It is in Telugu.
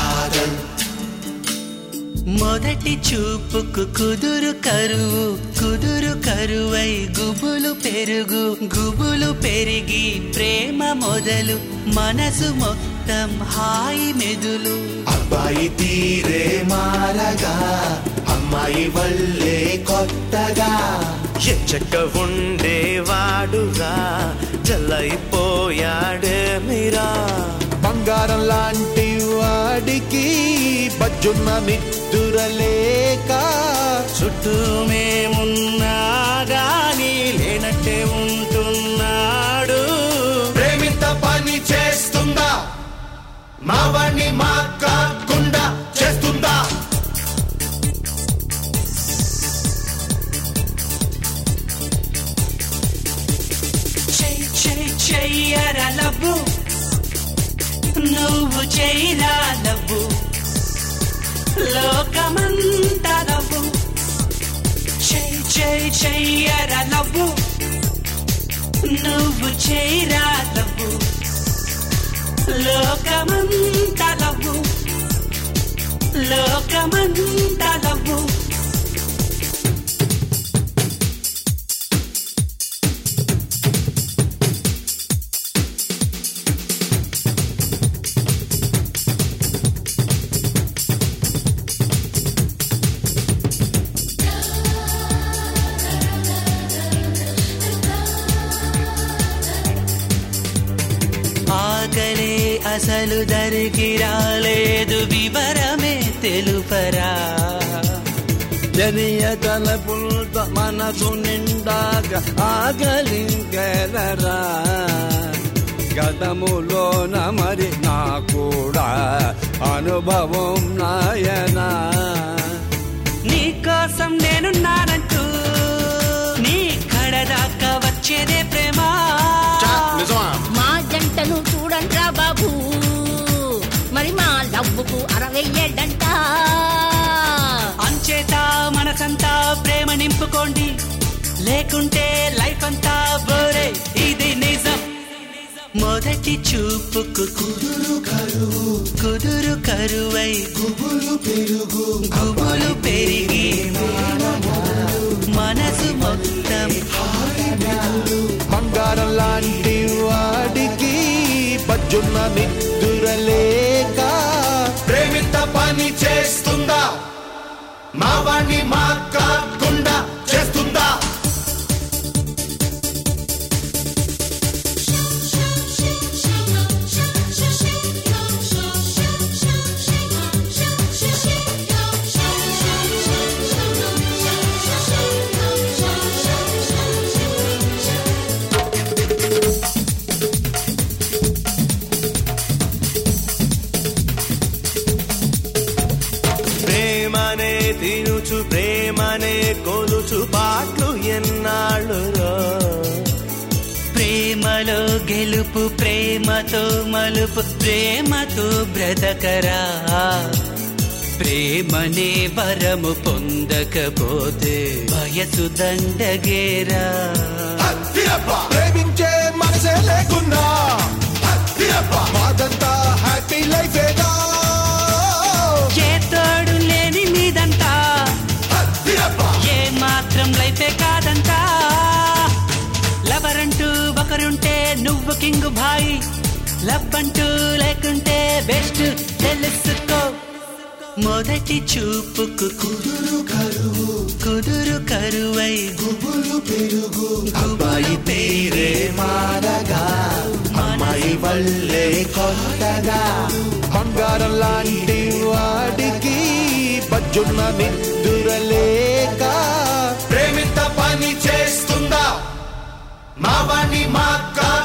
కాదల్ మొదటి చూపుకు కుదురు కరువు కుదురు కరువై గుబులు పెరుగు గుబులు పెరిగి ప్రేమ మొదలు మనసు మొత్తం హాయి మెదులు అబ్బాయి తీరే మారగా అమ్మాయి వల్లే కొత్తగా ఎచ్చక ఉండేవాడుగా జల్లైపోయాడే మీరా బంగారం లాంటి వాడికి బజ్జున్న నిద్దురలేక చుట్టూ మేమున్నా గాని లేనట్టే ఉంటున్నాడు ప్రేమిత పని చేస్తుందా మావాణ్ణి మా కాకుండా చేస్తుందా చెయ్యి చెయ్యి చెయ్యర లవ్వు నువ్వు చెయ్యరా లవ్వు లోకమంతా లవ్వు చెయ్యి చెయ్యి చెయ్యర లవ్వు నువ్వు చెయ్యరా లవ్వు లోకమంతా లవ్వు లోకమంతా లవ్వు ఆకలే అసలు దరికి రాలేదు వివరమే తెలుపరా జనియ తలపుల్త మనసు నిండాక ఆకలింకెలరా గతములోన మరి నా కూడా అనుభవం నాయనా నీకోసం నేనున్నానంటూ నీ కడదాకా వచ్చేదే ప్రేమ మా జంటను చూడండ్రా బాబు మరి మా లవ్వుకు అరవై ఏడంట అంచేత మనసంతా ప్రేమ నింపుకోండి లేకుంటే లైఫ్ అంతా బోరే ఇది నిజం మొదటి చూపుకు కుదురు కరువు కుదురు కరువై గుబులు పెరుగు గుబులు పెరిగి మనసు మొత్తం బంగారం లాంటి వాడికి బజ్జున్న నిద్దురలేక ప్రేమిత పని చేస్తుందా మావాణ్ణి మా కాకుండా చేస్తుందా ప్రేమనే తినుచు ప్రేమనే కొలుచు పాటలు ఎన్నాళ్ళు ప్రేమలో గెలుపు ప్రేమతో మలుపు ప్రేమతో బ్రతకరా ప్రేమనే వరము పొందకపోతే వయసు దండగేరా ప్రేమించే మనసే లేకున్నా మాదంతా హ్యాపీ లైఫేగా ఏ తోడు లేని మీదంతా ఏ మాత్రం లైఫే కాదంతా లవరంటూ ఒకరుంటే నువ్వు కింగ్ భాయ్ లవ్ అంటూ లేకుంటే బెస్ట్ తెలుసుకో మొదటి చూపుకు కుదురు కరువు కుదురు కరువై గుబులు పెరుగు అబ్బాయి పేరే మారగా అమ్మాయి వల్లే కొత్తగా బంగారం లాంటి వాడికి బజ్జున్న నిద్దురలేక ప్రేమిత పని చేస్తుందా మావాణ్ణి మా కా